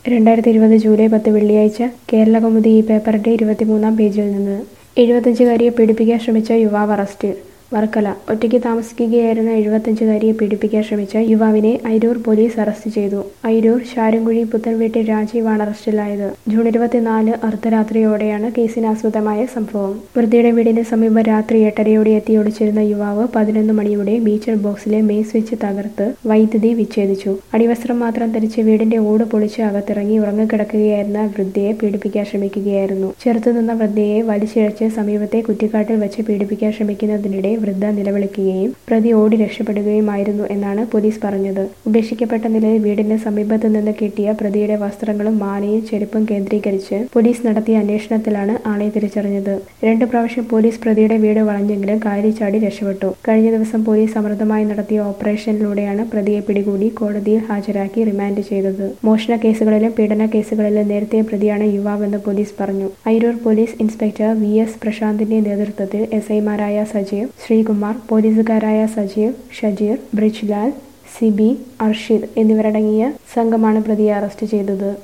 രണ്ടായിരത്തി ഇരുപത് ജൂലൈ പത്ത് വെള്ളിയാഴ്ച കേരളകൗമുദി ഈ പേപ്പറിന്റെ ഇരുപത്തിമൂന്നാം പേജിൽ നിന്ന് എഴുപത്തഞ്ചുകാരിയെ പീഡിപ്പിക്കാൻ ശ്രമിച്ച യുവാവ് അറസ്റ്റിൽ വർക്കല ഒറ്റയ്ക്ക് താമസിക്കുകയായിരുന്ന എഴുപത്തഞ്ചുകാരിയെ പീഡിപ്പിക്കാൻ ശ്രമിച്ച യുവാവിനെ അയിരൂർ പോലീസ് അറസ്റ്റ് ചെയ്തു അയിരൂർ ശാരംകുഴി പുത്തൻവീട്ടിൽ രാജീവാണ് അറസ്റ്റിലായത് ജൂൺ ഇരുപത്തിനാല് അർദ്ധരാത്രിയോടെയാണ് കേസിനാസ്പദമായ സംഭവം വൃദ്ധയുടെ വീടിന് സമീപം രാത്രി എട്ടരയോടെ എത്തി ഒളിച്ചിരുന്ന യുവാവ് പതിനൊന്ന് മണിയോടെ ബീച്ചർ ബോക്സിലെ മെയ് സ്വിച്ച് തകർത്ത് വൈദ്യുതി വിച്ഛേദിച്ചു അടിവസ്ത്രം മാത്രം ധരിച്ച് വീടിന്റെ ഓട് പൊളിച്ച് അകത്തിറങ്ങി ഉറങ്ങിക്കിടക്കുകയായിരുന്ന വൃദ്ധയെ പീഡിപ്പിക്കാൻ ശ്രമിക്കുകയായിരുന്നു ചെറുത്തുനിന്ന വൃദ്ധയെ വലിച്ചിഴച്ച് സമീപത്തെ കുറ്റിക്കാട്ടിൽ വെച്ച് പീഡിപ്പിക്കാൻ ശ്രമിക്കുന്നതിനിടെ വൃദ്ധ നിലവിളിക്കുകയും പ്രതി ഓടി രക്ഷപ്പെടുകയുമായിരുന്നു എന്നാണ് പോലീസ് പറഞ്ഞത് ഉപേക്ഷിക്കപ്പെട്ട നിലയിൽ വീടിന് സമീപത്ത് നിന്ന് കിട്ടിയ പ്രതിയുടെ വസ്ത്രങ്ങളും മാലയും ചെരുപ്പും കേന്ദ്രീകരിച്ച് പോലീസ് നടത്തിയ അന്വേഷണത്തിലാണ് ആളെ തിരിച്ചറിഞ്ഞത് രണ്ടു പ്രാവശ്യം പോലീസ് പ്രതിയുടെ വീട് വളഞ്ഞെങ്കിലും കാരി ചാടി രക്ഷപ്പെട്ടു കഴിഞ്ഞ ദിവസം പോലീസ് സമൃദ്ധമായി നടത്തിയ ഓപ്പറേഷനിലൂടെയാണ് പ്രതിയെ പിടികൂടി കോടതിയിൽ ഹാജരാക്കി റിമാൻഡ് ചെയ്തത് മോഷണ കേസുകളിലും പീഡന കേസുകളിലും നേരത്തെ പ്രതിയാണ് യുവാവെന്ന് പോലീസ് പറഞ്ഞു Ayiroor police inspector V S പ്രശാന്തിന്റെ നേതൃത്വത്തിൽ എസ് ഐമാരായ സജീവ് ശ്രീകുമാർ പോലീസുകാരായ സജീവ് ഷജീർ ബ്രിജ്ലാൽ സിബി അർഷിദ് എന്നിവരടങ്ങിയ സംഘമാണ് പ്രതിയെ അറസ്റ്റ് ചെയ്തത്